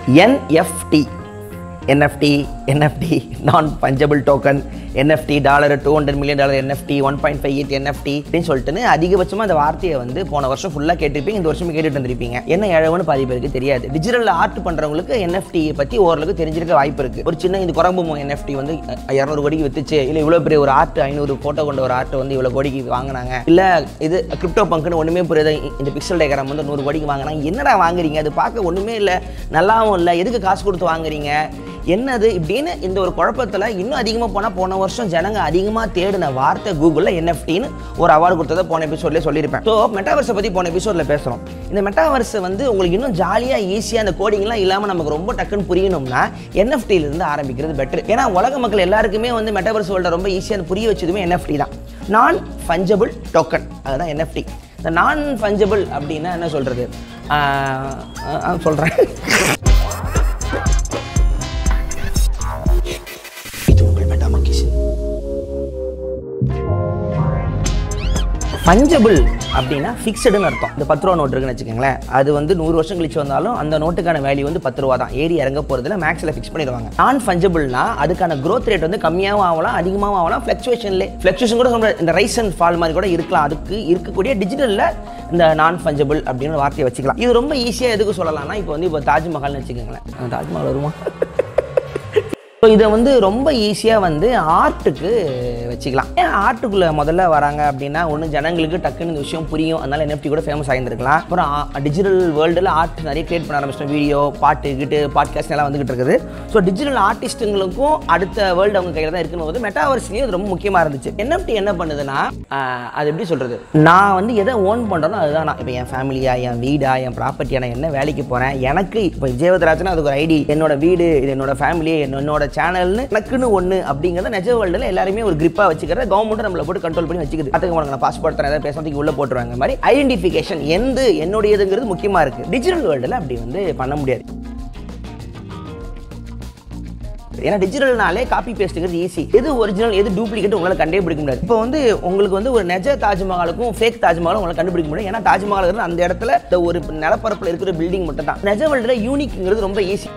NFT NFT NFT non fungible token NFT dollar two hundred million dollar NFT one point five eight NFT அப்படின்னு சொல்லிட்டு அதிகபட்சமாக அந்த வார்த்தையை வந்து போன வருஷம் ஃபுல்லாக கேட்டிருப்பீங்க இந்த வருஷம் கேட்டுட்டு வந்திருப்பீங்க என்ன இழவுன்னு பாதி பேருக்கு தெரியாது டிஜிட்டல் ஆர்ட் பண்ணுறவங்களுக்கு என்எஃப்டி பற்றி ஓரளவுக்கு தெரிஞ்சிருக்க வாய்ப்பு இருக்குது ஒரு சின்ன இந்த குரம்பு என்எஃப்டி வந்து இரநூறு கோடிக்கு வித்துச்சு இல்லை இவ்வளோ பெரிய ஒரு ஆர்ட் ஐநூறு ஃபோட்டோ கொண்ட ஒரு ஆர்ட் வந்து இவ்வளோ கோடிக்கு வாங்கினாங்க இல்லை இது கிரிப்டோ பங்குன்னு ஒன்றுமே புரியுது இந்த பிக்சல் டயக்ராம் வந்து நூறு கோடிக்கு வாங்கினாங்க என்னடா வாங்குறீங்க அது பார்க்க ஒன்றுமே இல்லை நல்லாவும் இல்லை எதுக்கு காசு கொடுத்து வாங்குறீங்க என்னது இப்படின்னு இந்த ஒரு குழப்பத்தில் இன்னும் அதிகமாக போனால் போன வருஷம் ஜனங்க அதிகமாக தேடின வார்த்தை கூகுளில் என்எஃப்டின்னு ஒரு அவார்டு கொடுத்ததை போன எபிசோட்லேயே சொல்லியிருப்பேன் ஸோ மெட்டாவர்ஸை பற்றி போன எபிசோடில் பேசுகிறோம் இந்த மெட்டாவர்ஸ் வந்து உங்களுக்கு இன்னும் ஜாலியாக ஈஸியாக அந்த கோடிங்லாம் இல்லாமல் நமக்கு ரொம்ப டக்குன்னு புரியணும்னா NFT ல இருந்து ஆரம்பிக்கிறது பெட்டர் ஏன்னா உலக மக்கள் எல்லாருக்குமே வந்து மெட்டாவர்ஸ் வேர்ல்டை ரொம்ப ஈஸியாக புரிய வச்சதுமே NFT தான் நான் ஃபஞ்சபிள் டோக்கன் அதுதான் NFT இந்த நான் ஃபஞ்சபிள் அப்படின்னா என்ன சொல்கிறது சொல்கிறேன் இது உங்கள் மெட்டாமங்கிஷன் ஃபஞ்சபிள் அப்படின்னா ஃபிக்ஸ்டுன்னு அர்த்தம் இந்த பத்து ரூபா நோட் இருக்குன்னு வச்சுக்கோங்களேன் அது வந்து நூறு வருஷம் கழிச்சு வந்தாலும் அந்த நோட்டுக்கான வேல்யூ வந்து பத்து ரூபா தான் ஏறி இறங்க போகிறதுல மேக்ஸில் ஃபிக்ஸ் பண்ணிடுவாங்க நான் ஃபஞ்சபிள்னா அதுக்கான growth ரேட் வந்து கம்மியாகவும் ஆகலாம் அதிகமாகவும் ஆகலாம் ஃப்ளக்சுவேஷன்லே ஃப்ளக்சுவேஷன் கூட சொல்ல இந்த ரைஸ் அண்ட் ஃபால் மாதிரி கூட இருக்கலாம் அதுக்கு இருக்கக்கூடிய டிஜிட்டலில் இந்த நான் ஃபஞ்சபிள் அப்படின்னு ஒரு வார்த்தையை வச்சுக்கலாம் இது ரொம்ப ஈஸியாக எதுக்கு சொல்லலாம்னா இப்போ வந்து இப்போ தாஜ்மஹால்னு வச்சுக்கோங்களேன் அந்த தாஜ்மஹால் வருமா ஸோ இதை வந்து ரொம்ப ஈஸியாக வந்து ஆர்ட்டுக்கு வச்சுக்கலாம் ஏன் ஆர்ட்டுக்குள்ளே முதல்ல வராங்க அப்படின்னா ஒன்று ஜனங்களுக்கு டக்குன்னு இந்த விஷயம் புரியும் அதனால NFT கூட ஃபேமஸ் ஆகியிருந்திருக்கலாம் அப்புறம் டிஜிட்டல் வேர்ல்டில் ஆர்ட் நிறைய கிரியேட் பண்ண ஆரம்பிச்சிட்டோம் வீடியோ பாட்டு கிட்டு பாட்காஸ்ட் எல்லாம் வந்துகிட்டு இருக்குது ஸோ டிஜிட்டல் ஆர்டிஸ்ட்டுங்களுக்கும் அடுத்த வேர்ல்டு அவங்க கையில் தான் இருக்குன்னு போது மெட்டாவர்ஸ்லேயும் இது ரொம்ப முக்கியமாக இருந்துச்சு NFT என்ன பண்ணுதுன்னா ஆஹ், அது எப்படி சொல்கிறது நான் வந்து எதை ஓன் பண்ணுறேனோ அதுதான் நான் இப்போ என் ஃபேமிலியா என் வீடா என் ப்ராப்பர்ட்டியா நான் என்ன வேலைக்கு போகிறேன் எனக்கு இப்போ விஜயவதராஜன் அதுக்கு ஒரு ஐடி என்னோட வீடு இது என்னோட ஃபேமிலி என்னோட சேனல்னு எனக்குன்னு ஒன்று அப்படிங்கிறத நிஜ வேர்ல்டில் எல்லாருமே ஒரு கிரிப்பாக வச்சுக்கிற கவர்மெண்ட் நம்மளை போட்டு கண்ட்ரோல் பண்ணி வச்சுக்குது அதுக்கு உனக்கு நான் பாஸ்போர்ட் தரேன் ஏதாவது பேசுறதுக்கு உள்ள போட்டுருவாங்க இந்த மாதிரி ஐடென்டிஃபிகேஷன் எந்த என்னுடையதுங்கிறது முக்கியமாக இருக்குது டிஜிட்டல் வேர்ல்டில் அப்படி வந்து பண்ண முடியாது ஏன்னா டிஜிட்டல்னாலே காப்பி பேஸ்ட்டுங்கிறது ஈஸி எது ஒரிஜினல் எது டூப்ளிகேட் உங்களால் கண்டே பிடிக்க முடியாது இப்போ வந்து உங்களுக்கு வந்து ஒரு நெஜ தாஜ்மஹாலுக்கும் ஃபேக் தாஜ்மஹாலும் உங்களால் கண்டுபிடிக்க முடியும் ஏன்னா தாஜ்மஹால் இருக்கிறது அந்த இடத்துல இந்த ஒரு நிலப்பரப்பில் இருக்கிற பில்டிங் மட்டும் தான் நெஜ வேர்ல்டில் யூனிக்ங்கிறது ரொம்ப ஈஸி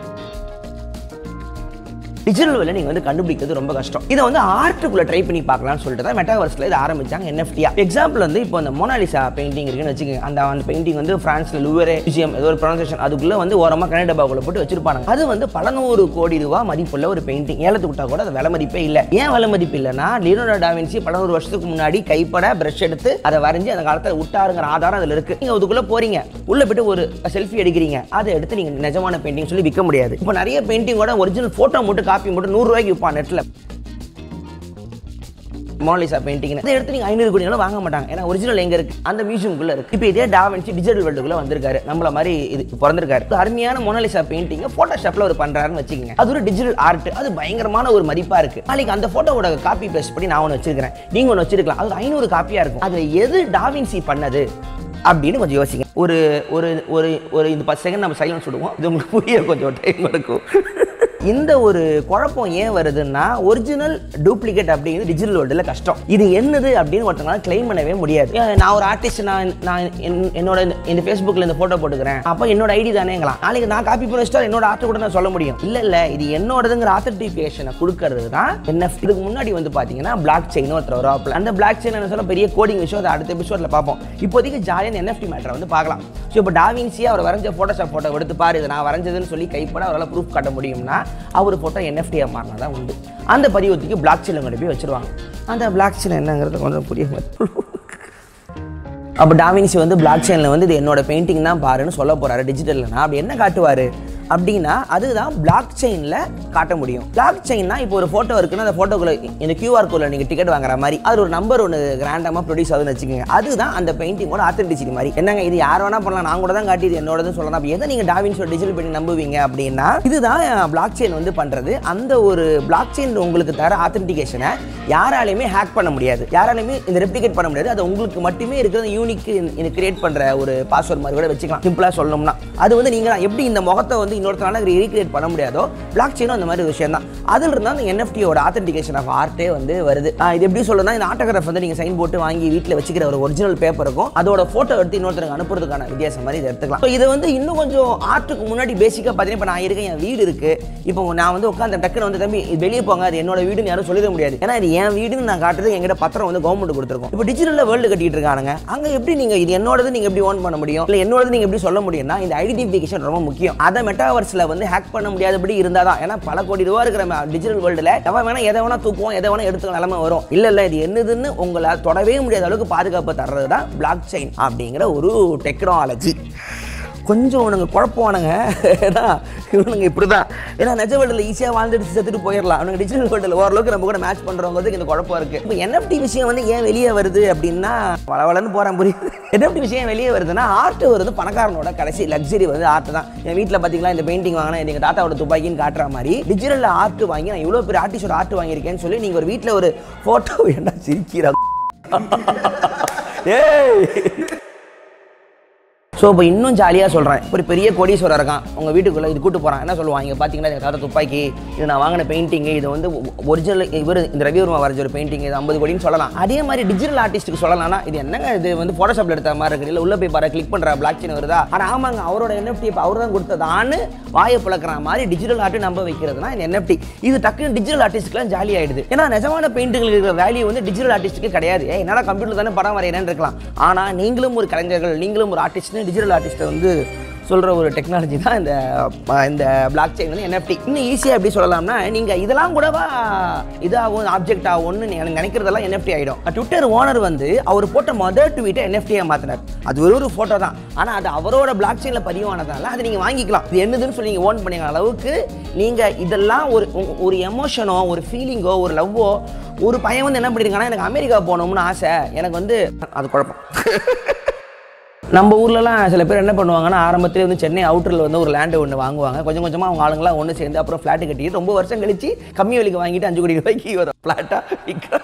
டிஜிட்டல் வேலை நீங்கள் வந்து கண்டுபிடிக்கிறது ரொம்ப கஷ்டம் இதை வந்து ஆர்ட்டுக்குள்ள ட்ரை பண்ணி பார்க்கலாம்னு சொல்லிட்டு தான் மெட்டாவர்ஸில் இதை ஆரம்பிச்சாங்க என்எஃப்டியா எக்ஸாம்பிள் வந்து இப்போ அந்த மோனாலிசா பெயிண்டிங் இருக்குன்னு வச்சுக்கோங்க அந்த அந்த பெயிண்டிங் வந்து பிரான்ஸ்ல லூவரே மியூசியம் ஏதோ ஒரு ப்ரொனன்சேஷன் அதுக்குள்ள வந்து ஓரமாக கனடா டப்பாக்குள்ள போட்டு வச்சிருப்பாங்க அது வந்து பல நூறு கோடி ரூபா மதிப்புள்ள ஒரு பெயிண்டிங் ஏலத்துக்கு விட்டா கூட அது விலை மதிப்பே இல்லை ஏன் விலை மதிப்பு இல்லைன்னா லியோனோ டாவின்சி பல நூறு வருஷத்துக்கு முன்னாடி கைப்பட பிரஷ் எடுத்து அதை வரைஞ்சி அந்த காலத்தில் விட்டாருங்கிற ஆதாரம் அதில் இருக்கு நீங்க அதுக்குள்ள போறீங்க உள்ள போயிட்டு ஒரு செல்ஃபி எடுக்கிறீங்க அதை எடுத்து நீங்க நிஜமான பெயிண்டிங் சொல்லி விற்க முடியாது இப்போ நிறைய பெயிண்டிங்கோட ஒரிஜினல் போட்டோ மட்டும் காப்பி மட்டும் நூறு ரூபாய்க்கு விற்பான் நெட்ல மோனலிசா பெயிண்டிங் அதை எடுத்து நீங்க ஐநூறு கோடி வாங்க மாட்டாங்க ஏன்னா ஒரிஜினல் எங்க இருக்கு அந்த மியூசியம்குள்ள இருக்கு இப்போ இதே டாவன்சி டிஜிட்டல் வேர்ல்டுக்குள்ள வந்திருக்காரு நம்மள மாதிரி இது பிறந்திருக்காரு ஒரு அருமையான மோனலிசா பெயிண்டிங் போட்டோஷாப்ல ஒரு பண்றாருன்னு வச்சுக்கோங்க அது ஒரு டிஜிட்டல் ஆர்ட் அது பயங்கரமான ஒரு மதிப்பா இருக்கு நாளைக்கு அந்த போட்டோவோட காப்பி பேஸ்ட் பண்ணி நான் ஒன்று வச்சிருக்கிறேன் நீங்க ஒன்று வச்சிருக்கலாம் அது ஐநூறு காப்பியா இருக்கும் அது எது டாவின்சி பண்ணது அப்படின்னு கொஞ்சம் யோசிங்க ஒரு ஒரு ஒரு ஒரு இந்த பத்து செகண்ட் நம்ம சைலன்ஸ் விடுவோம் இது உங்களுக்கு புரிய கொஞ்சம் டைம் எடுக்கும் இந்த ஒரு குழப்பம் ஏன் வருதுன்னா ஒரிஜினல் டூப்ளிகேட் அப்படிங்கிறது டிஜிட்டல் வேர்ல்டில் கஷ்டம் இது என்னது அப்படின்னு ஒருத்தவங்களால கிளைம் பண்ணவே முடியாது ஏன் நான் ஒரு ஆர்டிஸ்ட் நான் நான் என்- என்னோட இந்த- இந்த ஃபேஸ்புக்கில் இந்த ஃபோட்டோ போட்டுக்கிறேன் அப்போ என்னோட ஐடி தானேங்களா நாளைக்கு நான் காப்பி பண்ணி வச்சுட்டா என்னோட ஆர்ட் கூட நான் சொல்ல முடியும் இல்லை இல்லை இது என்னோடதுங்கிற ஆத்தன்டிஃபிகேஷனை கொடுக்கறது தான் என்ன இதுக்கு முன்னாடி வந்து பார்த்தீங்கன்னா பிளாக் செயின் ஒருத்தர் வரும் அந்த பிளாக் செயின் என்ன சொல்ல பெரிய கோடிங் விஷயம் அதை அடுத்த எபிசோடில் பார்ப்போம் இப்போதைக்கு ஜாலியாக என்எஃப்டி மேட்டரை வந்து பார்க்கலாம் ஸோ இப்போ டாவின்சி அவர் வரைஞ்ச ஃபோட்டோஷாப் ஃபோட்டோ எடுத்து பாரு இது நான் வரைஞ்சதுன்னு சொல்லி கைப்பட அவரால் ப்ரூஃப் காட்ட முடியும்னா அவர் ஃபோட்டோ என்எஃப்டியாக மாறினா தான் உண்டு அந்த பதிவத்துக்கு பிளாக் செயினில் கொண்டு போய் வச்சிருவாங்க அந்த பிளாக் செயின் என்னங்கிறது கொஞ்சம் புரிய அப்போ டாவின்சி வந்து பிளாக் செயினில் வந்து இது என்னோட பெயிண்டிங் தான் பாருன்னு சொல்ல போறாரு டிஜிட்டல்னா அப்படி என்ன காட்டுவார் அப்படின்னா அதுதான் பிளாக் செயினில் காட்ட முடியும் பிளாக் செயின்னா இப்போ ஒரு ஃபோட்டோ இருக்குன்னா அந்த ஃபோட்டோக்குள்ள இந்த கியூஆர் கோடில் நீங்கள் டிக்கெட் வாங்குற மாதிரி அது ஒரு நம்பர் ஒன்று கிராண்டமாக ப்ரொடியூஸ் ஆகுதுன்னு வச்சுக்கோங்க அதுதான் அந்த பெயிண்டிங்கோட ஆத்தென்டிசிட்டி மாதிரி என்னங்க இது யார் வேணா பண்ணலாம் நான் கூட தான் காட்டி இது என்னோடதுன்னு சொல்லலாம் அப்போ எதை நீங்கள் டாவின்ஸோட டிஜிட்டல் பெயிண்டிங் நம்புவீங்க அப்படின்னா இதுதான் பிளாக் செயின் வந்து பண்ணுறது அந்த ஒரு பிளாக் செயின் உங்களுக்கு தர ஆத்தென்டிகேஷனை யாராலையுமே ஹேக் பண்ண முடியாது யாராலையுமே இந்த ரெப்ளிகேட் பண்ண முடியாது அது உங்களுக்கு மட்டுமே இருக்கிற யூனிக் இந்த கிரியேட் பண்ணுற ஒரு பாஸ்வேர்ட் மாதிரி கூட வச்சுக்கலாம் சிம்பிளாக சொல்லணும்னா அது வந்து நீங்கள் எப்படி இந்த முகத்தை வந்து இன்னொருத்தனால ரீக்ரியேட் பண்ண முடியாதோ பிளாக் செயினும் அந்த மாதிரி ஒரு விஷயம் தான் அதில் இருந்தால் அந்த என்எஃப்டியோட ஆத்தென்டிகேஷன் ஆஃப் ஆர்ட்டே வந்து வருது ஆஹ் இது எப்படி சொல்லணும்னா இந்த ஆட்டோகிராஃப் வந்து நீங்கள் சைன் போட்டு வாங்கி வீட்டில் வச்சுக்கிற ஒரு ஒரிஜினல் பேப்பர் இருக்கும் அதோட ஃபோட்டோ எடுத்து இன்னொருத்தருக்கு அனுப்புறதுக்கான வித்தியாசம் மாதிரி இதை எடுத்துக்கலாம் ஸோ இது வந்து இன்னும் கொஞ்சம் ஆர்ட்டுக்கு முன்னாடி பேசிக்காக பார்த்தீங்கன்னா இப்போ நான் இருக்கேன் என் வீடு இருக்கு இப்போ நான் வந்து உட்காந்து டக்குன்னு வந்து தம்பி இது வெளியே போங்க அது என்னோட வீடுன்னு யாரும் சொல்லிட முடியாது ஏன்னா இது என் வீடுன்னு நான் காட்டுறது எங்கிட்ட பத்திரம் வந்து கவர்மெண்ட் கொடுத்துருக்கோம் இப்போ டிஜிட்டலில் வேர்ல்டு கட்டிட்டு இருக்கானுங்க அங்கே எப்படி நீங்கள் இது என்னோடது நீங்கள் எப்படி ஓன் பண்ண முடியும் இல்லை என்னோடது நீங்கள் எப்படி சொல்ல முடியும்னா இந்த ஐடென்டிஃபிகேஷன் ரொம்ப முக்கியம் அதை மெட்டாவர்ஸில் வந்து ஹேக் பண்ண முடியாதபடி இருந்தால் தான் ஏன்னா பல கோடி ரூபா இருக்கிற டிஜிட்டல் வேர்ல்டில் எவன் வேணா எதை வேணா தூக்குவோம் எதை வேணா எடுத்துக்க நிலமை வரும் இல்லை இல்லை இது என்னதுன்னு உங்களை தொடவே முடியாத அளவுக்கு பாதுகாப்பு தர்றது தான் பிளாக் செயின் அப்படிங்கிற ஒரு டெக்னாலஜி கொஞ்சம் இவனுங்க குழப்பவானுங்க ஏன்னா இவனுங்க இப்படி தான் ஏன்னா நிஜ வேர்ல்டில் ஈஸியாக வாழ்ந்துட்டு செத்துட்டு போயிடலாம் அவனுங்க டிஜிட்டல் வேர்ல்டில் ஓரளவுக்கு நம்ம கூட மேட்ச் பண்ணுறவங்களுக்கு இந்த குழப்பம் இருக்குது இப்போ என்எஃப்டி விஷயம் வந்து ஏன் வெளியே வருது அப்படின்னா வளவளன்னு போகிறேன் புரியுது என்எஃப்டி விஷயம் வெளியே வருதுன்னா ஆர்ட் வருது பணக்காரனோட கடைசி லக்ஸரி வந்து ஆர்ட் தான் என் வீட்டில் பார்த்தீங்களா இந்த பெயிண்டிங் வாங்கினா எங்கள் தாத்தாவோட துப்பாக்கின்னு காட்டுற மாதிரி டிஜிட்டலில் ஆர்ட் வாங்கி நான் இவ்வளோ பெரிய ஆர்டிஸ்டோட ஆர்ட் வாங்கியிருக்கேன்னு சொல்லி நீங்கள் ஒரு வீட்டில் ஒரு ஃபோட்டோ என்ன சிரிக்கிறா ஏய் ஸோ இப்போ இன்னும் ஜாலியாக சொல்கிறேன் ஒரு பெரிய கோடீஸ்வரர் இருக்கான் உங்கள் வீட்டுக்குள்ளே இது கூட்டு போகிறான் என்ன சொல்லுவாங்க இங்கே பார்த்தீங்கன்னா எங்கள் தாத்தா துப்பாக்கி இது நான் வாங்கின பெயிண்டிங்கு இது வந்து ஒரிஜினல் இவர் இந்த ரவிவர்மா வரைஞ்ச ஒரு பெயிண்டிங் இது ஐம்பது கோடின்னு சொல்லலாம் அதே மாதிரி டிஜிட்டல் ஆர்டிஸ்ட்டுக்கு சொல்லலாம்னா இது என்னங்க இது வந்து ஃபோட்டோஷாப்பில் எடுத்த மாதிரி இருக்குது இல்லை உள்ளே போய் பாரு கிளிக் பண்ணுற பிளாக் செயின் வருதா ஆனால் ஆமாங்க அவரோட என்எஃப்டி இப்போ அவர் தான் கொடுத்ததான்னு வாயை பிளக்கிற மாதிரி டிஜிட்டல் ஆர்ட் நம்ப வைக்கிறதுனா இந்த என்எஃப்டி இது டக்குன்னு டிஜிட்டல் ஆர்டிஸ்ட்க்குலாம் ஜாலி ஆயிடுது ஏன்னா நிஜமான பெயிண்டிங்களுக்கு இருக்கிற வேல்யூ வந்து டிஜிட்டல் ஆர்டிஸ்ட்டுக்கு கிடையாது ஏய் என்னடா கம்ப்யூட்டர் தானே படம் வரையறேன்னு இருக்கலாம் ஆனால் நீங்களும் ஒரு கலைஞர்கள் நீங்களும் ஒரு ஆர்டிஸ்ட்னு டிஜிட்டல் ஆர்டிஸ்ட்டை வந்து சொல்கிற ஒரு டெக்னாலஜி தான் இந்த அஹ், இந்த பிளாக் செயின் வந்து என்எஃப்டி இன்னும் ஈஸியாக எப்படி சொல்லலாம்னா நீங்கள் இதெல்லாம் கூடவா இதாகும் ஆப்ஜெக்ட் ஆகும்னு நீங்கள் நினைக்கிறதெல்லாம் என்எஃப்டி ஆகிடும் ட்விட்டர் ஓனர் வந்து அவர் போட்ட மொதல் ட்வீட்டை என்எஃப்டியாக மாற்றினார் அது ஒரு ஒரு ஃபோட்டோ தான் ஆனால் அது அவரோட பிளாக் செயினில் பதிவானதால அதை நீங்கள் வாங்கிக்கலாம் இது என்னதுன்னு சொல்லி நீங்கள் ஓன் பண்ணிக்கிற அளவுக்கு நீங்கள் இதெல்லாம் ஒரு உ- ஒரு எமோஷனோ ஒரு ஃபீலிங்கோ ஒரு லவ்வோ ஒரு பையன் வந்து என்ன பண்ணியிருக்காங்கன்னா எனக்கு அமெரிக்கா போகணும்னு ஆசை எனக்கு வந்து அது குழப்பம் நம்ம ஊர்லலாம் சில பேர் என்ன பண்ணுவாங்கன்னா ஆரம்பத்திலே வந்து சென்னை அவுட்டரில் வந்து ஒரு லேண்டு ஒன்று வாங்குவாங்க கொஞ்சம் கொஞ்சமாக அவங்க ஆளுங்களாம் ஒன்று சேர்ந்து அப்புறம் ஃப்ளாட்டு கட்டிட்டு ரொம்ப வருஷம் கழிச்சு கம்மி விலைக்கு வாங்கிட்டு அஞ்சு கோடி ரூபாய்க்கு ஒரு ஃப்ளாட்டாக விற்கிறோம்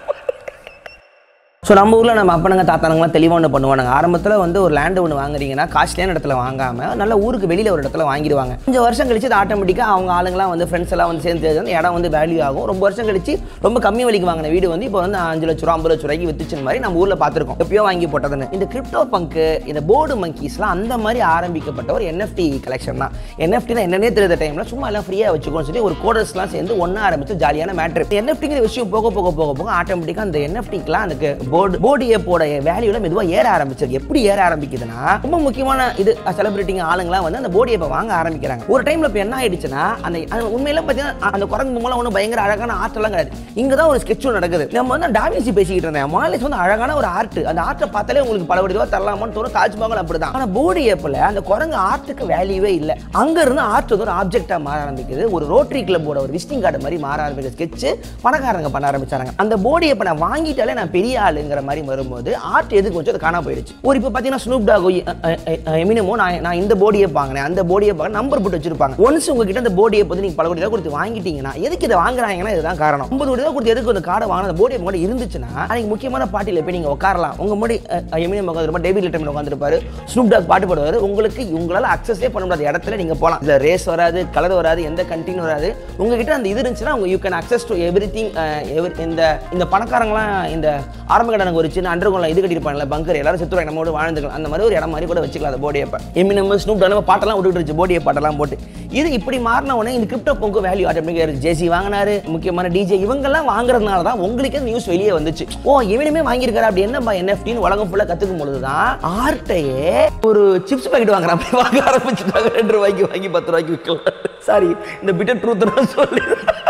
ஸோ நம்ம ஊரில் நம்ம அப்பனுங்க தாத்தானுங்களாம் தெளிவாக ஒன்று பண்ணுவானுங்க ஆரம்பத்தில் வந்து ஒரு லேண்டு ஒன்று வாங்குறீங்கன்னா காஸ்ட்லியான இடத்துல வாங்காமல் நல்ல ஊருக்கு வெளியில் ஒரு இடத்துல வாங்கிடுவாங்க கொஞ்சம் வருஷம் கழிச்சு அது ஆட்டோமேட்டிக்காக அவங்க ஆளுங்களாம் வந்து ஃப்ரெண்ட்ஸ் எல்லாம் வந்து சேர்ந்து அந்த இடம் வந்து வேல்யூ ஆகும் ரொம்ப வருஷம் கழிச்சு ரொம்ப கம்மி விலைக்கு வாங்கின வீடு வந்து இப்போ வந்து அஞ்சு லட்ச ரூபா ஐம்பது லட்ச ரூபாய்க்கு வித்துச்சுன்னு மாதிரி நம்ம ஊரில் பார்த்துருக்கோம் எப்பயோ வாங்கி போட்டதுன்னு இந்த கிரிப்டோ பங்கு இந்த போர்டு மங்கீஸ்லாம் அந்த மாதிரி ஆரம்பிக்கப்பட்ட ஒரு என்எஃப்டி கலெக்ஷன் தான் என்எஃப்டி என்னன்னே தெரியாத டைமில் சும்மா எல்லாம் ஃப்ரீயாக வச்சுக்கோன்னு சொல்லி ஒரு கோடர்ஸ்லாம் சேர்ந்து ஒன்றா ஆரம்பிச்சு ஜாலியான மேட்ரு என்எஃப்டிங்கிற விஷயம் போக போக போக போக ஆட்டோமேட்டிக்காக அந்த என்எஃப்டிக்கெலாம் அந்த போர்டு போர்டு ஏப்போட வேல்யூல மெதுவாக ஏற ஆரம்பிச்சிருக்கு எப்படி ஏற ஆரம்பிக்குதுன்னா ரொம்ப முக்கியமான இது செலிபிரிட்டிங்க ஆளுங்களாம் வந்து அந்த போர்டு ஏப்பை வாங்க ஆரம்பிக்கிறாங்க ஒரு டைம்ல இப்போ என்ன ஆயிடுச்சுன்னா அந்த அது உண்மையில பார்த்தீங்கன்னா அந்த குரங்கு மூலம் ஒன்றும் பயங்கர அழகான ஆர்ட்லாம் கிடையாது இங்கே தான் ஒரு ஸ்கெட்ச் நடக்குது நம்ம வந்து டாவின்சி பேசிக்கிட்டு இருந்தேன் மாலிஸ் வந்து அழகான ஒரு ஆர்ட் அந்த ஆர்ட்டை பார்த்தாலே உங்களுக்கு பல கோடி ரூபா தரலாமான்னு தோணும் தாஜ்மஹால் அப்படிதான் ஆனால் போர்டு ஏப்பில் அந்த குரங்கு ஆர்ட்டுக்கு வேல்யூவே இல்லை அங்க இருந்து ஆர்ட் வந்து ஒரு ஆப்ஜெக்டாக மாற ஆரம்பிக்குது ஒரு ரோட்டரி கிளப்போட ஒரு விசிட்டிங் கார்டு மாதிரி மாற ஆரம்பிக்கிற ஸ்கெட்ச் பணக்காரங்க பண்ண ஆரம்பிச்சாங்க அந்த போர்டு ஏப்பை நான் வாங்கிட்டாலே நான் பெரிய ஆளுங்கிற மாதிரி வரும்போது ஆர்ட் எதுக்கு கொஞ்சம் அது காணாம போயிடுச்சு ஒரு இப்போ பார்த்தீங்கன்னா ஸ்னூப் டாகோ எமினமோ நான் நான் இந்த போர்டு ஏப் வாங்கினேன் அந்த போர்டு ஏப் நம்பர் போட்டு வச்சிருப்பாங்க ஒன்ஸ் உங்ககிட்ட அந்த போர்டு ஏப் வந்து நீங்கள் பல கோடி ரூபா கொடுத்து வாங்கிட்டீங்கன்னா எதுக்கு இதை வாங்குறாங்கன்னா இதுதான் காரணம் ஐம்பது கோடி ரூபா கொடுத்து எதுக்கு அந்த கார்டை வாங்கின அந்த போர்டு ஏப் கூட இருந்துச்சுன்னா அன்னைக்கு முக்கியமான பாட்டியில் போய் நீங்கள் உட்காரலாம் உங்க முன்னாடி எமினம் உட்காந்துருப்பா டேவிட் லிட்டம் உட்காந்துருப்பாரு ஸ்னூப் டாக் பாட்டு பாடுவார் உங்களுக்கு உங்களால் அக்சஸே பண்ண முடியாத இடத்துல நீங்கள் போகலாம் இதில் ரேஸ் வராது கலர் வராது எந்த கண்டினியூ வராது உங்ககிட்ட அந்த இது இருந்துச்சுன்னா உங்க you can access to everything இந்த இந்த பணக்காரங்களாம் இந்த ஆரம்ப கடனுக்கு ஒரு சின்ன அண்டர்கோல இது கட்டிருப்பாங்கல்ல பங்கர் எல்லாரும் செத்துருவாங்க நம்மளோட வாழ்ந்துக்கலாம் அந்த மாதிரி ஒரு இடம் மாதிரி கூட வச்சுக்கலாம் அந்த போடி அப்ப எமினம் ஸ்னூப் டாக் பாட்டெல்லாம் விட்டுட்டு இருந்துச்சு போடியை பாட்டெல்லாம் போட்டு இது இப்படி மாறின உடனே இந்த கிரிப்டோ பொங்கு வேல்யூ ஆட்டோமேட்டிக் ஜேசி வாங்கினாரு முக்கியமான டிஜே இவங்கெல்லாம் வாங்குறதுனால தான் உங்களுக்கு நியூஸ் வெளியே வந்துச்சு ஓ இவனுமே வாங்கியிருக்காரு அப்படி என்னப்பா என்எஃப்டின்னு உலகம் ஃபுல்லாக கற்றுக்கும் பொழுது தான் ஆர்ட்டையே ஒரு சிப்ஸ் பாக்கெட் வாங்குற அப்படி வாங்க ஆரம்பிச்சுட்டாங்க ரெண்டு ரூபாய்க்கு வாங்கி பத்து ரூபாய்க்கு விற்கலாம் சாரி இந்த பிட்டர் ட்ரூத் சொல்லி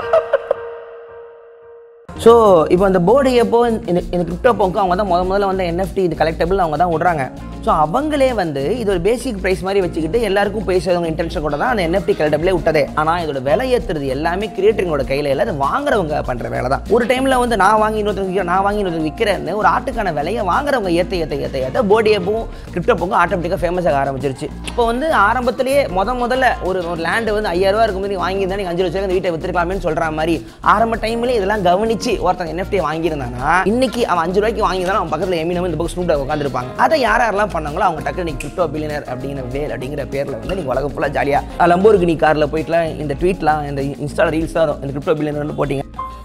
ஸோ இப்போ அந்த போர்டு எப்போ இந்த இந்த கிரிப்டோ போக்கு அவங்க தான் முத முதல்ல வந்து என்எஃப்டி இது கலெக்டபிள் அவங்க தான் விடுறாங்க ஸோ அவங்களே வந்து இது ஒரு பேசிக் ப்ரைஸ் மாதிரி வச்சுக்கிட்டு எல்லாருக்கும் பேசுறவங்க இன்டென்ஷன் கூட தான் அந்த என்எஃப்டி கலெக்டபிளே விட்டதே ஆனால் இதோட விலை ஏற்றுறது எல்லாமே கிரியேட்டருங்களோட கையில் இல்லை அது வாங்குறவங்க பண்ணுற வேலை தான் ஒரு டைமில் வந்து நான் வாங்கி இன்னொருத்தர் விற்கிறேன் நான் வாங்கி இன்னொருத்தர் விற்கிறேன்னு ஒரு ஆட்டுக்கான விலையை வாங்குறவங்க ஏற்ற ஏற்ற ஏற்ற ஏற்ற போர்டு ஏப்பும் கிரிப்டோ போக்கும் ஆட்டோமேட்டிக்காக ஃபேமஸ் ஆக ஆரம்பிச்சிருச்சு இப்போ வந்து ஆரம்பத்திலேயே முத முதல்ல ஒரு ஒரு லேண்டு வந்து ஐயாயிரம் ரூபா இருக்கும்போது நீ வாங்கி தான் நீங்கள் அஞ்சு லட்சம் இந்த வீட்டை வித்துருக்கலாமேன்னு சொல்கிற மாதிரி ஆரம்ப டைம்லேயே இதெல்லாம் கவனிச்சு வச்சு ஒருத்தன் என்எஃப்டி வாங்கியிருந்தானா இன்னைக்கு அவன் அஞ்சு ரூபாய்க்கு வாங்கியிருந்தாலும் அவன் பக்கத்தில் எமினம் இந்த பக்கம் ஸ்னூட்டாக உட்காந்துருப்பாங்க அதை யார் யாரெல்லாம் பண்ணாங்களோ அவங்க டக்கு இன்னைக்கு கிரிப்டோ பில்லியனர் அப்படிங்கிற வேல் அப்படிங்கிற பேரில் வந்து நீங்கள் உலகம் ஃபுல்லாக ஜாலியாக லம்போருக்கு நீ காரில் போயிட்டுலாம் இந்த ட்வீட்லாம் இந்த இன்ஸ்டா ரீல்ஸ் தான் இந்த கிரிப்டோ பில்லியனர்னு போட்டிங்க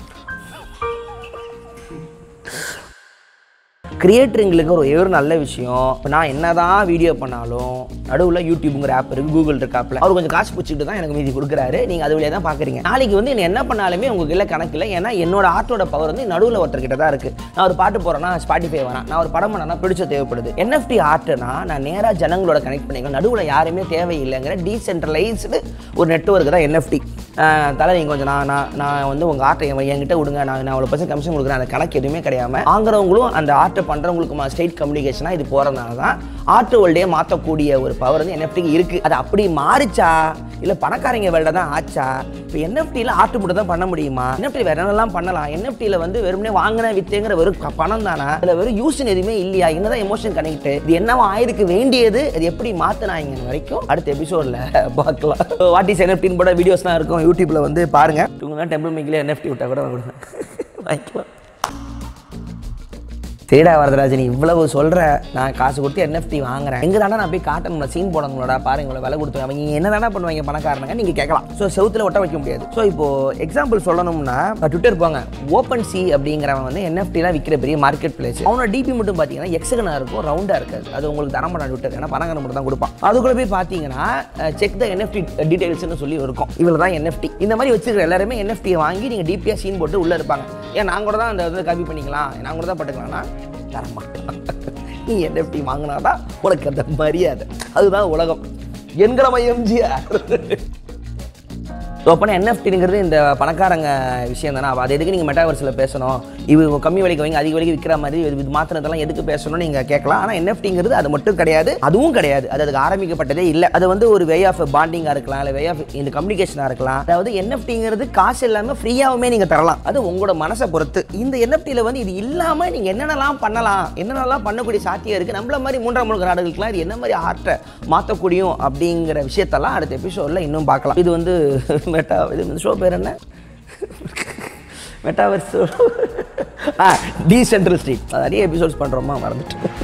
கிரியேட்டருங்களுக்கு ஒரு ஒரு நல்ல விஷயம் இப்போ நான் என்னதான் வீடியோ பண்ணாலும் நடுவில் யூடியூப்ங்கிற ஆப் இருக்குது கூகுள் இருக்க ஆப்பில் அவர் கொஞ்சம் காசு பிடிச்சிட்டு தான் எனக்கு மீதி கொடுக்குறாரு நீங்கள் அது வழியாக தான் பார்க்குறீங்க நாளைக்கு வந்து என்ன என்ன பண்ணாலுமே உங்களுக்கு இல்லை கணக்கு இல்லை ஏன்னா என்னோட ஆர்ட்டோட பவர் வந்து நடுவில் ஒருத்தர்கிட்ட தான் இருக்குது நான் ஒரு பாட்டு போகிறேன்னா ஸ்பாட்டிஃபை வரேன் நான் ஒரு படம் பண்ணனா பிடிச்ச தேவைப்படுது என்எஃப்டி ஆர்ட்னா நான் நேராக ஜனங்களோட கனெக்ட் பண்ணிக்கலாம் நடுவில் யாருமே தேவையில்லைங்கிற டீசென்ட்ரலைஸ்டு ஒரு நெட்ஒர்க் தான் என்எஃப்டி தலை நீங்கள் கொஞ்சம் நான் நான் நான் வந்து உங்கள் ஆர்ட்டை என்கிட்ட விடுங்க நான் நான் அவ்வளோ பர்சன்ட் கமிஷன் கொடுக்குறேன் அந்த கணக்கு எதுவுமே கிடையாம வாங்குறவங்களும் அந்த ஆர்ட்டை பண்ணுறவங்களுக்குமா ஸ்டேட் கம்யூனிகேஷனாக இது போகிறதுனால தான் ஆர்ட் வேர்ல்டே மாற்றக்கூடிய ஒரு பவர் வந்து என்எஃப்டிக்கு இருக்குது அது அப்படி மாறிச்சா இல்லை பணக்காரங்க வேல்ட தான் ஆச்சா இப்போ என்எஃப்டியில் ஆர்ட் மட்டும் தான் பண்ண முடியுமா என்எஃப்டி வேற என்னெல்லாம் பண்ணலாம் என்எஃப்டியில் வந்து வெறுமனே வாங்கின வித்தேங்கிற வெறும் க- பணம் தானா அதில் வெறும் யூஸ்னு எதுவுமே இல்லையா என்னதான் எமோஷன் கனெக்ட் இது என்னவா ஆயிருக்கு வேண்டியது அது எப்படி மாற்றினாங்க வரைக்கும் அடுத்த எபிசோடில் பார்க்கலாம் வாட் இஸ் என்எஃப்டின்னு போட வீடியோஸ்லாம் இருக்கும் யூடியூப்பில் வந்து பாருங்கள் இவங்க டெம்பிள் மேக்கில் என்எஃப்டி விட்டா கூட விடுவேன் வாங்கிக்கலாம் சரிடா வரதராஜன் நீ இவ்வளவு சொல்ற நான் காசு கொடுத்து என்எஃப்டி வாங்குறேன் எங்க தானே நான் போய் காட்டணும்ல சீன் போடணும்லடா பாருங்க இவ்வளவு விலை கொடுத்து அவங்க என்ன தானே பண்ணுவாங்க பணக்காரனுங்க நீங்க கேட்கலாம் ஸோ செவுத்துல ஒட்ட வைக்க முடியாது ஸோ இப்போ எக்ஸாம்பிள் சொல்லணும்னா ட்விட்டர் போங்க ஓப்பன் சி அப்படிங்கிறவன் வந்து என்எஃப்டிலாம் விற்கிற பெரிய மார்க்கெட் பிளேஸ் அவனோட டிபி மட்டும் பார்த்தீங்கன்னா எக்ஸகனா இருக்கும் ரவுண்டா இருக்காது அது உங்களுக்கு தர மாட்டான் ட்விட்டர் ஏன்னா பணக்காரன் மட்டும் தான் கொடுப்பான் அதுக்குள்ள போய் பார்த்தீங்கன்னா செக் த என்எஃப்டி டீடைல்ஸ்னு சொல்லி இருக்கும் இவ்வளவு தான் என்எஃப்டி இந்த மாதிரி வச்சிருக்கிற எல்லாருமே என்எஃப்டியை வாங்கி நீங்க டிபியா சீன் போட்டு உள்ள இருப்பாங்க ஏன் நான் கூட தான் அந்த இதில் காப்பி பண்ணிக்கலாம் நான் கூட தான் பட்டுக்கலாம்னா தரமாட்டான் நீ என்எஃப்டி வாங்கினாதான் உனக்கு அந்த மரியாதை அதுதான் உலகம் என்கிற எம்ஜிஆர் ஸோ அப்போனா என்எஃப்டிங்கிறது இந்த பணக்காரங்க விஷயம் தானே அப்போ அது எதுக்கு நீங்கள் மெட்டாவர்ஸில் பேசணும் இது கம்மி விலைக்கு வைங்க அதிக விலைக்கு விற்கிற மாதிரி இது இது மாத்திரத்தெல்லாம் எதுக்கு பேசணும்னு நீங்கள் கேட்கலாம் ஆனால் என்எஃப்டிங்கிறது அது மட்டும் கிடையாது அதுவும் கிடையாது அது அதுக்கு ஆரம்பிக்கப்பட்டதே இல்லை அது வந்து ஒரு வே ஆஃப் பாண்டிங்காக இருக்கலாம் இல்லை வே ஆஃப் இந்த கம்யூனிகேஷனாக இருக்கலாம் அதாவது என்எஃப்டிங்கிறது காசு இல்லாமல் ஃப்ரீயாகவுமே நீங்கள் தரலாம் அது உங்களோட மனசை பொறுத்து இந்த என்எஃப்டியில் வந்து இது இல்லாமல் நீங்கள் என்னென்னலாம் பண்ணலாம் என்னென்னலாம் பண்ணக்கூடிய சாத்தியம் இருக்குது நம்மள மாதிரி மூன்றாம் உலக நாடுகளுக்குலாம் இது என்ன மாதிரி ஆர்ட்டை மாற்றக்கூடியும் அப்படிங்கிற விஷயத்தெல்லாம் அடுத்த எபிசோடில் இன்னும் பார்க்கலாம் இது வந்து மெட்டா இது வந்து ஷோ பேர் என்ன மெட்டாவர்ஸ் ஆ டீசென்ட்ரல் ஸ்ட்ரீட் நிறைய எபிசோட்ஸ் பண்ணுறோமா மறந்துட்டு